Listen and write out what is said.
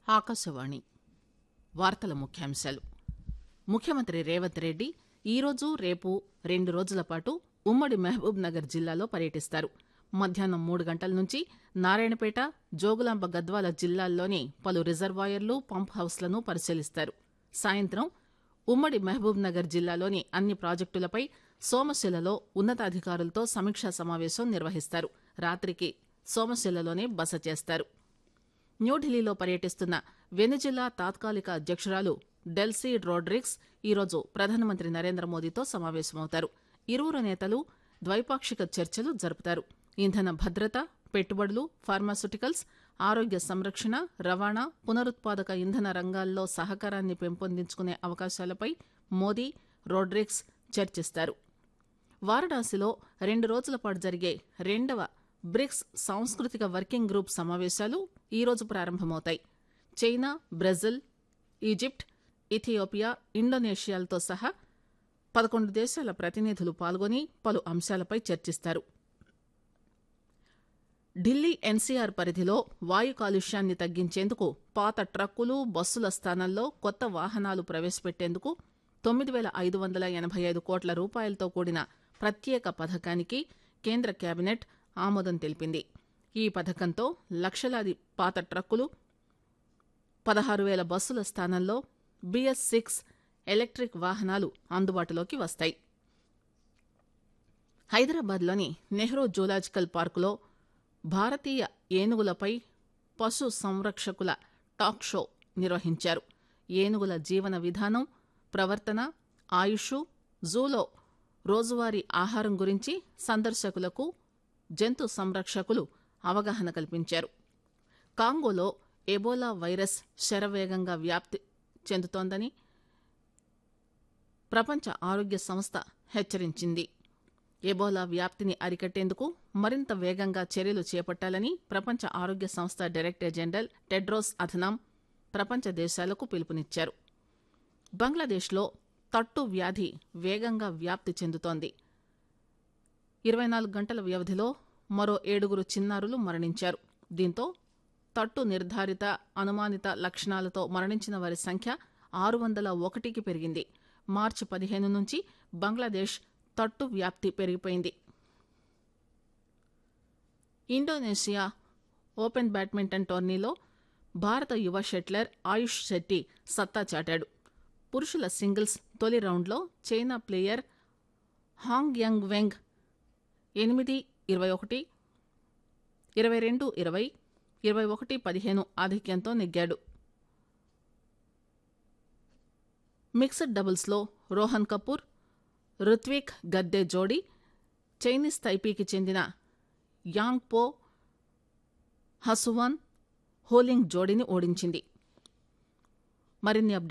ఆకాశవాణి వార్తల ముఖ్యాంశాలు ముఖ్యమంత్రి రేవంత్ రెడ్డి ఈరోజు రేపు రెండు రోజుల పాటు ఉమ్మడి మహబూబ్ నగర్ జిల్లాలో పర్యటిస్తారు మధ్యాహ్నం మూడు గంటల నుంచి నారాయణపేట జోగులాంబ గద్వాల జిల్లాల్లోని పలు రిజర్వాయర్లు పంప్ హౌస్లను పరిశీలిస్తారు సాయంత్రం ఉమ్మడి మహబూబ్ నగర్ జిల్లాలోని అన్ని ప్రాజెక్టులపై సోమశిలలో ఉన్నతాధికారులతో సమీక్షా సమావేశం నిర్వహిస్తారు రాత్రికి సోమశిలలోనే బస చేస్తారు న్యూఢిల్లీలో పర్యటిస్తున్న వెనిజులా తాత్కాలిక అధ్యక్షురాలు డెల్సీ రోడ్రిక్స్ ఈరోజు ప్రధానమంత్రి నరేంద్ర మోదీతో సమావేశమవుతారు ఇరువురు నేతలు ద్వైపాక్షిక చర్చలు జరుపుతారు ఇంధన భద్రత పెట్టుబడులు ఫార్మాస్యూటికల్స్ ఆరోగ్య సంరక్షణ రవాణా పునరుత్పాదక ఇంధన రంగాల్లో సహకారాన్ని పెంపొందించుకునే అవకాశాలపై మోదీ రోడ్రిక్స్ చర్చిస్తారు వారణాసిలో రెండు రోజుల పాటు జరిగే రెండవ బ్రిక్స్ సాంస్కృతిక వర్కింగ్ గ్రూప్ సమావేశాలు ఈరోజు ప్రారంభమవుతాయి చైనా బ్రెజిల్ ఈజిప్ట్ ఇథియోపియా ఇండోనేషియాలతో సహా పదకొండు దేశాల ప్రతినిధులు పాల్గొని పలు అంశాలపై చర్చిస్తారు ఢిల్లీ ఎన్సీఆర్ పరిధిలో వాయు కాలుష్యాన్ని తగ్గించేందుకు పాత ట్రక్కులు బస్సుల స్థానంలో కొత్త వాహనాలు ప్రవేశపెట్టేందుకు తొమ్మిది పేల ఐదు వందల ఎనబై ఐదు కోట్ల రూపాయలతో కూడిన ప్రత్యేక పథకానికి కేంద్ర కేబినెట్ ఆమోదం తెలిపింది ఈ పథకంతో లక్షలాది పాత ట్రక్కులు పదహారు వేల బస్సుల స్థానంలో బిఎస్ సిక్స్ ఎలక్ట్రిక్ వాహనాలు అందుబాటులోకి వస్తాయి హైదరాబాద్లోని నెహ్రూ జూలాజికల్ పార్కులో భారతీయ ఏనుగులపై పశు సంరక్షకుల టాక్ షో నిర్వహించారు ఏనుగుల జీవన విధానం ప్రవర్తన ఆయుష్ జూలో రోజువారీ ఆహారం గురించి సందర్శకులకు జంతు సంరక్షకులు అవగాహన కల్పించారు కాంగోలో ఎబోలా వైరస్ శరవేగంగా వ్యాప్తి చెందుతోందని ప్రపంచ ఆరోగ్య సంస్థ హెచ్చరించింది ఎబోలా వ్యాప్తిని అరికట్టేందుకు మరింత వేగంగా చర్యలు చేపట్టాలని ప్రపంచ ఆరోగ్య సంస్థ డైరెక్టర్ జనరల్ టెడ్రోస్ అథనాం ప్రపంచ దేశాలకు పిలుపునిచ్చారు బంగ్లాదేశ్లో తట్టు వ్యాధి వేగంగా వ్యాప్తి చెందుతోంది ఇరవై నాలుగు గంటల వ్యవధిలో మరో ఏడుగురు చిన్నారులు మరణించారు దీంతో తట్టు నిర్ధారిత అనుమానిత లక్షణాలతో మరణించిన వారి సంఖ్య ఆరు వందల ఒకటికి పెరిగింది మార్చి పదిహేను నుంచి బంగ్లాదేశ్ తట్టు వ్యాప్తి పెరిగిపోయింది ఇండోనేషియా ఓపెన్ బ్యాడ్మింటన్ టోర్నీలో భారత యువ షెట్లర్ ఆయుష్ శెట్టి సత్తా చాటాడు పురుషుల సింగిల్స్ తొలి రౌండ్లో China player Hong Yang Weng ఎనిమిది ఇరవై ఒకటి ఇరవై రెండు ఇరవై ఇరవై ఒకటి పదిహేను ఆధిక్యంతో నెగ్గాడు మిక్స్డ్ డబుల్స్లో రోహన్ కపూర్ రుత్విక్ గద్దె జోడీ చైనీస్ తైపీకి చెందిన యాంగ్ పో హసువాన్ హోలింగ్ జోడీని ఓడించింది మరిన్ని